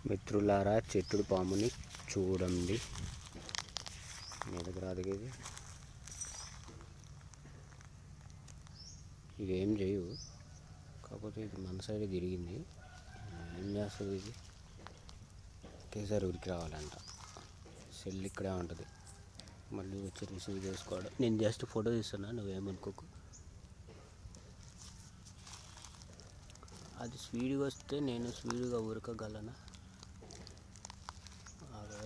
మిత్రులారా చెట్టుడు పాముని చూడండి మీదకి రాదు ఇది ఇది ఏం చేయు కాకపోతే ఇది మన సైడ్ తిరిగింది ఏం చేస్తుంది ఇది ఒకేసారి ఉరికి రావాలంట సెల్ ఇక్కడే ఉంటుంది మళ్ళీ వచ్చి రిసీవ్ చేసుకోవడం నేను జస్ట్ ఫోటో తీస్తున్నా నువ్వేమనుకోకు అది స్పీడ్గా వస్తే నేను స్పీడ్గా ఉరకగలనా అదే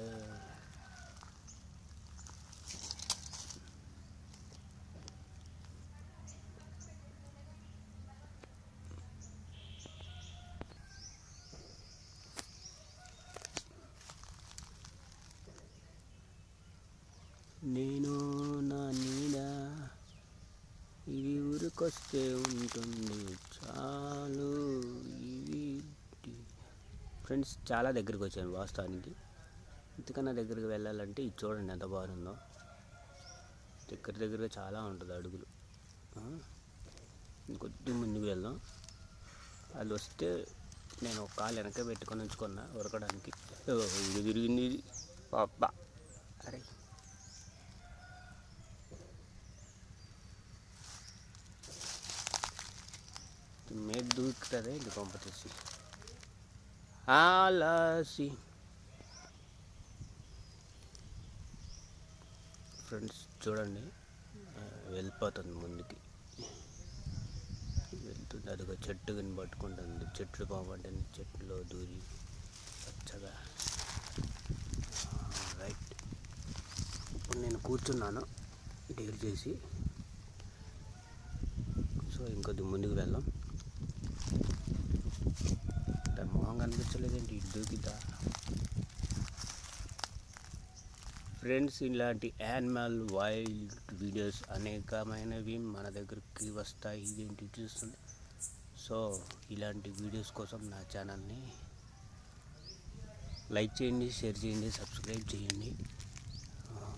నేను నా నీడ ఇది ఊరికొస్తే ఉంటుంది చాలు ఇవి ఫ్రెండ్స్ చాలా దగ్గరికి వచ్చాను వాస్తవానికి ఇంతకన్నా దగ్గరికి వెళ్ళాలంటే ఇది చూడండి ఎంత బాగుందో దగ్గర దగ్గరగా చాలా ఉంటుంది అడుగులు ఆ? ఇంకొద్ది ముందుకు వెళ్దాం అది వస్తే నేను ఒక కాలు వెనక పెట్టుకొని ఉంచుకున్నా ఉరకడానికి ఓ, ఇది తిరిగింది ఇది అబ్బా అరే మేట్ దూకుతుంది ఇది పంపతీసి ఆలాసి ఫ్రెండ్స్ చూడండి ఆ, వెళ్ళిపోతుంది ముందుకి వెళ్తుంది అదిగో చెట్టు కానీ పట్టుకుంటుంది చెట్లు పామంటే చెట్టులో దూరి పచ్చగా రైట్ ఇప్పుడు నేను కూర్చున్నాను డేర్ చేసి సో ఇంకొద్ది ముందుకు వెళ్దాం దాని మొహం కనిపించలేదేంటి ఇటు దూకిద్దా ఫ్రెండ్స్ ఇలాంటి యానిమల్ వైల్డ్ వీడియోస్ అనేకమైనవి మన దగ్గరికి వస్తాయి ఇదేంటి చూస్తుంది సో ఇలాంటి వీడియోస్ కోసం నా ఛానల్ని లైక్ చేయండి షేర్ చేయండి సబ్స్క్రైబ్ చేయండి ఆ,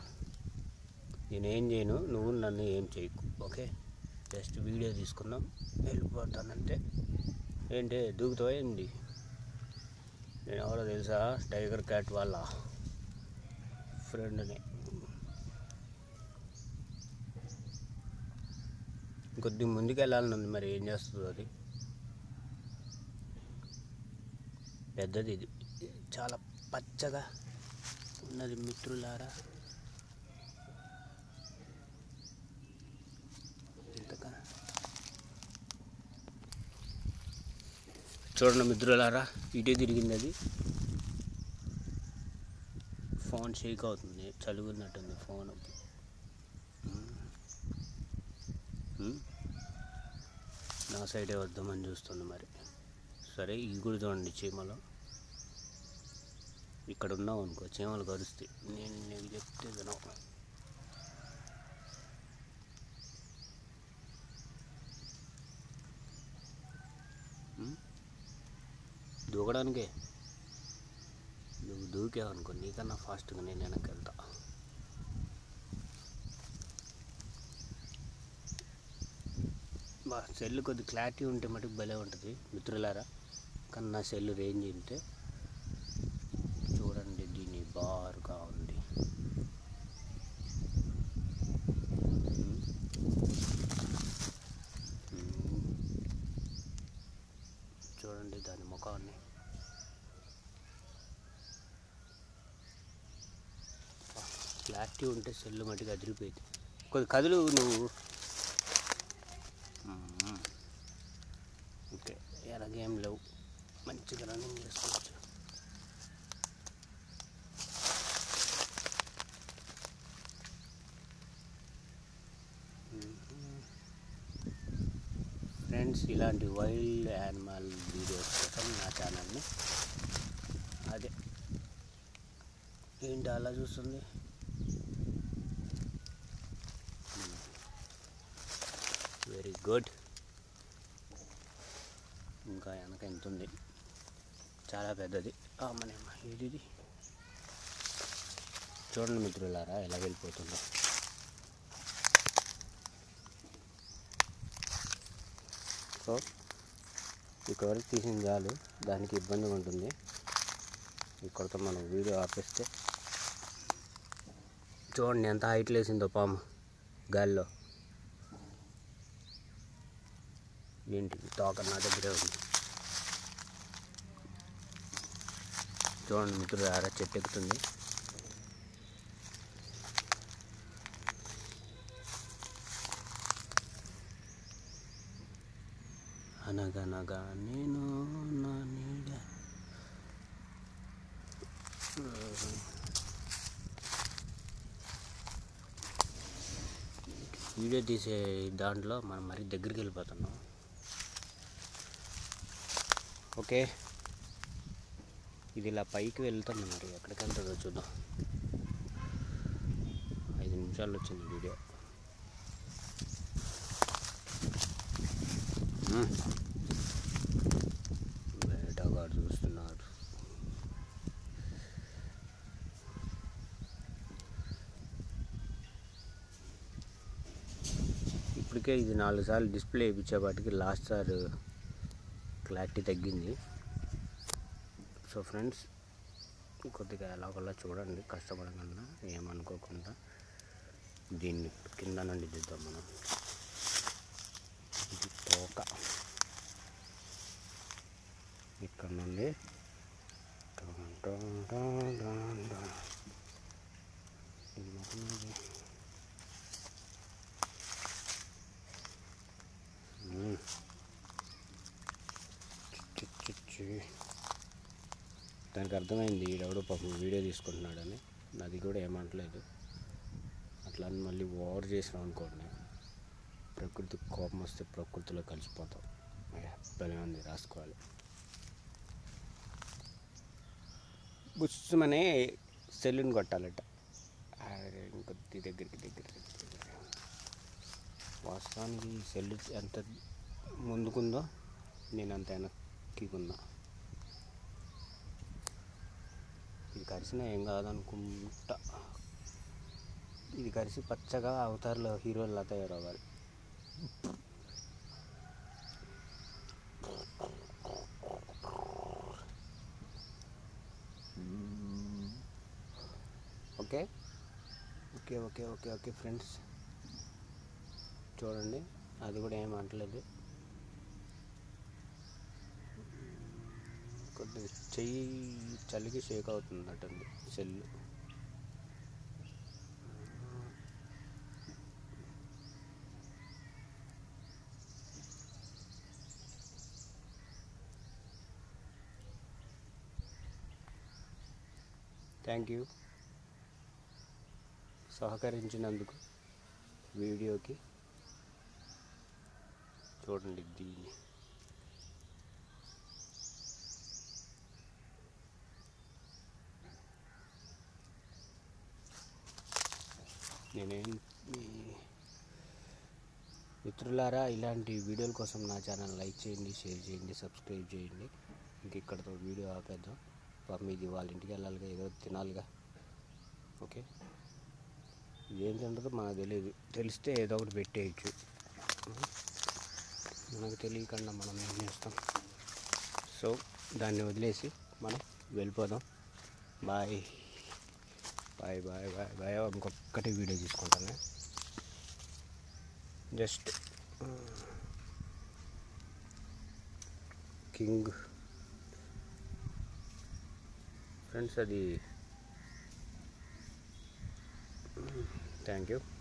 నేనేం చేయను నువ్వు నన్ను ఏం చేయకు ఓకే జస్ట్ వీడియో తీసుకుందాం వెళ్ళిపోతానంటే ఏంటి దూకుతావా ఏంటి నేను ఎవరో తెలుసా టైగర్ క్యాట్ వాళ్ళ ఫ్రెండ్ని కొద్ది ముందుకు వెళ్ళాలని ఉంది మరి ఏం చేస్తుందో అది పెద్దది ఇది చాలా పచ్చగా ఉన్నది మిత్రులారా ఇంతకా చూడండి మిత్రులారా ఇటే తిరిగింది అది ఫోన్ షేక్ అవుతుంది చలుగున్నట్టుంది ఫోన్ నా సైడే వద్దామని చూస్తుంది మరి సరే ఇవి కూడా చూడండి చీమలు ఇక్కడ ఉన్నావు అనుకో చీమలు కరుస్తాయి నేను నీకు చెప్తే వినవు ఉమ్? దూకడానికే నువ్వు దూకావు అనుకో నీకన్నా ఫాస్ట్గా నేను వెనక్కి వెళ్తా బా సెల్ కొద్ది క్లారిటీ ఉంటే మటుకు భలే ఉంటుంది మిత్రులారా కానీ నా సెల్ రేంజ్ ఉంటే చూడండి దీని బారుగా ఉంది ఉమ్. ఉమ్. చూడండి దాని ముఖాన్ని క్లారిటీ ఉంటే సెల్ మటుకు అదిరిపోయింది కొద్ది కదులు నువ్వు మ్మ్. ఓకే ఎలాగేం లేవు మంచిగా రన్నింగ్ చేసుకోవచ్చు ఫ్రెండ్స్ ఇలాంటి వైల్డ్ యానిమల్ వీడియోస్ కోసం నా ఛానల్ని అదే ఏంటి అలా చూస్తుంది వెరీ గుడ్ ఇంకా వెనక ఎంత ఉంది చాలా పెద్దది అమ్మనేమ్మ ఇది చూడండి మిత్రులారా ఎలా వెళ్ళిపోతుందో సో ఇక్కడ వరకు తీసిన చాలు దానికి ఇబ్బందిగా ఉంటుంది ఇక్కడతో మనం వీడియో ఆపేస్తే చూడండి ఎంత హైట్ లేసిందో పాము గాలిలో ఏంటి తోక నా దగ్గరే ఉంది చూడండి మిత్రులు ఆరా చెట్టు ఎక్కుతుంది అనగనగా నేను నా నీడ వీడియో తీసే దాంట్లో మనం మరీ దగ్గరికి వెళ్ళిపోతున్నాం ఓకే ఇది ఇలా పైకి వెళ్తుంది మరి ఎక్కడికి వెళ్తుందో చూద్దాం ఐదు నిమిషాలు వచ్చింది వీడియో మ్మ్. వేటగాడు చూస్తున్నాడు ఇప్పటికే ఇది నాలుగు సార్లు డిస్ప్లే ఇప్పించేపాటికి లాస్ట్ సార్ క్లారిటీ తగ్గింది సో ఫ్రెండ్స్ కొద్దిగా ఎలాగోలా చూడండి కష్టపడకుండా ఏమనుకోకుండా దీన్ని కింద నుండి చూద్దాం మనం ఇది తోక ఇక్కడ నుండి టాన్ టాన్ టాన్ టాన్ టాన్. ఇది మొత్తం ఇది. మ్మ్. చి చి చి. దానికి అర్థమైంది ఈడెవడో పాపం వీడియో తీసుకుంటున్నాడని అది కూడా ఏమంటలేదు అట్లా అని మళ్ళీ ఓవర్ చేసినాం అనుకోండి ప్రకృతి కోపం వస్తే ప్రకృతిలో కలిసిపోతాం అయ్యా, భలే ఉంది రాసుకోవాలి బుస్సుమనే సెల్లుని కొట్టాలట అరే, ఇంకొద్ది దగ్గరికి దగ్గరికి దగ్గరికి. వాస్తవానికి ఈ సెల్లు ఎంత ముందుకుందో నేను అంత వెనక్కి ఉన్నా ఇది కరిసిన ఏం కాదనుకుంటా ఇది కరిసి పచ్చగా అవతారులో హీరోలా తయారవ్వాలి okay okay okay okay okay friends చూడండి అది కూడా ఏం అంటలేదు కొద్దిగా చెయ్యి చలికి షేక్ అవుతుందటండి సెల్ థ్యాంక్ యూ సహకరించినందుకు వీడియోకి చూడండి దీన్ని నేనేం మీ మిత్రులారా ఇలాంటి వీడియోల కోసం నా ఛానల్ లైక్ చేయండి షేర్ చేయండి సబ్స్క్రైబ్ చేయండి ఇంక ఇక్కడతో వీడియో ఆపేద్దాం పాపం ఇది వాళ్ళ ఇంటికి వెళ్ళాలిగా ఏదో తినాలిగా ఓకే ఏం తింటుందో మనకు తెలియదు తెలిస్తే ఏదో ఒకటి పెట్టేయచ్చు మనకు తెలియకుండా మనం ఏం చేస్తాం సో దాన్ని వదిలేసి మనం వెళ్ళిపోదాం bye bye bye bye bye ఇంకొకటి వీడియో తీసుకుంటాను జస్ట్ కింగ్ ఫ్రెండ్స్ అది థ్యాంక్ యూ